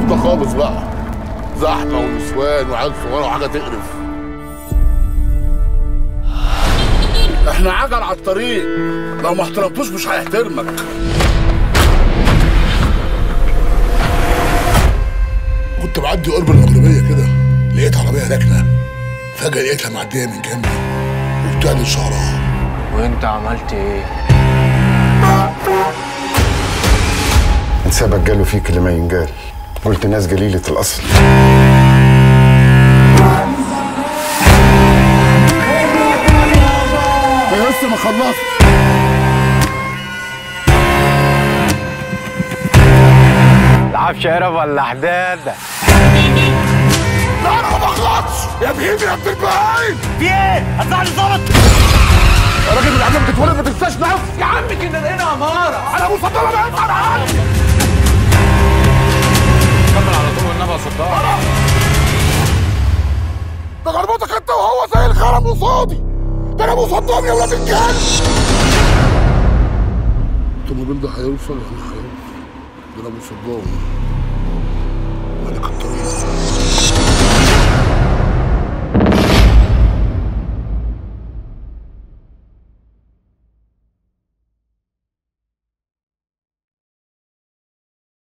ده خالص بقى زحمه ونسوان وعيال صغيره وحاجه تقرف احنا عجل على الطريق لو ما احترمتوش مش هيحترمك كنت بعدي قرب المغربيه كده لقيت عربيه راكنه فجاه لقيتها معديه من جنبي وبتعدل شعرها وانت عملت ايه؟ انسابك جاله فيك اللي ما ينجال قلت ناس جليلة الأصل انا لسه ما خلصت لعب شرف ولا حداد؟ لا انا ما بخلصش يا بهيمي يا ابن البهايم في ايه؟ هتطلع لي ظابط؟ يا راجل من قبل ما تتولد ما تنساش نفسك يا عم كنا لقينا اماره انا ابو صدام انا ينفع معاك كمل على طول والنبي يا صدام ده غربتك انت وهو زي الخرم قصادي ده انا ابو صدام يا ولاد الكلب الطوموبيل ده هيوصل ولا هيوصل ده انا ابو صدام